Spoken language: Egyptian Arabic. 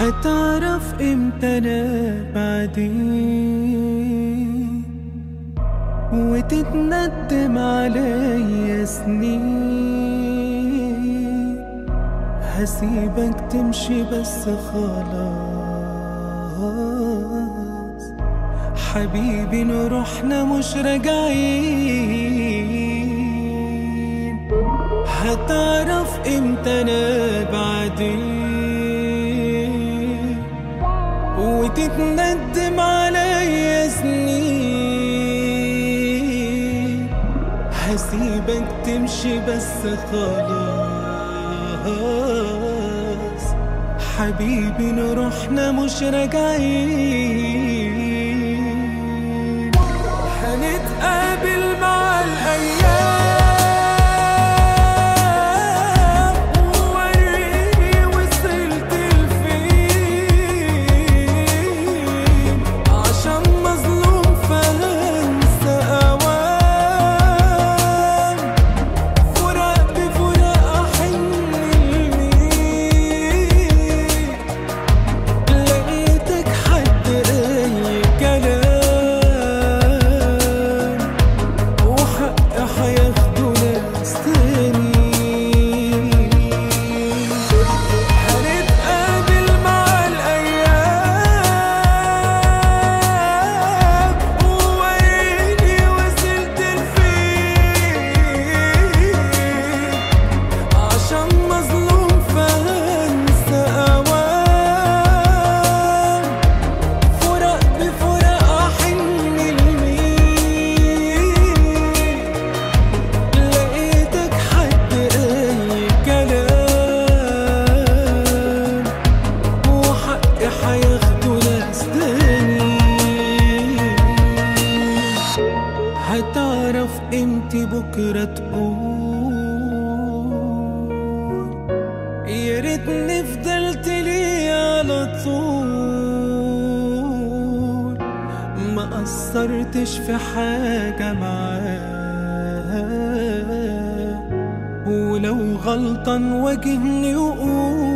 هتعرف امتى انا بعدين وتتندم عليا سنين هسيبك تمشي بس خلاص حبيبي نروحنا مش راجعين هتعرف امتى انا بعدين وتتندم عليا سنين هسيبك تمشي بس خلاص حبيبي نروحنا مش راجعين هنتقابل مع الأيام ووريني وصلت لفين عشان مظلوم فهنسى أوام فراق بفراق أحن لمين لقيتك حد أي كلام وحق هياخدوا ناس تاني هنتقابل مع الأيام ووريني وصلت لفين عشان مظلوم فهنسى أوام فراق بفراق أحن لمين لقيتك حد أي كلام وحقي هياخدوا ناس تاني هتعرف امتى بكرة تقول يا ريتني فضلت لي على طول ما قصرتش في حاجة معاه ولو غلطان واجهني وقول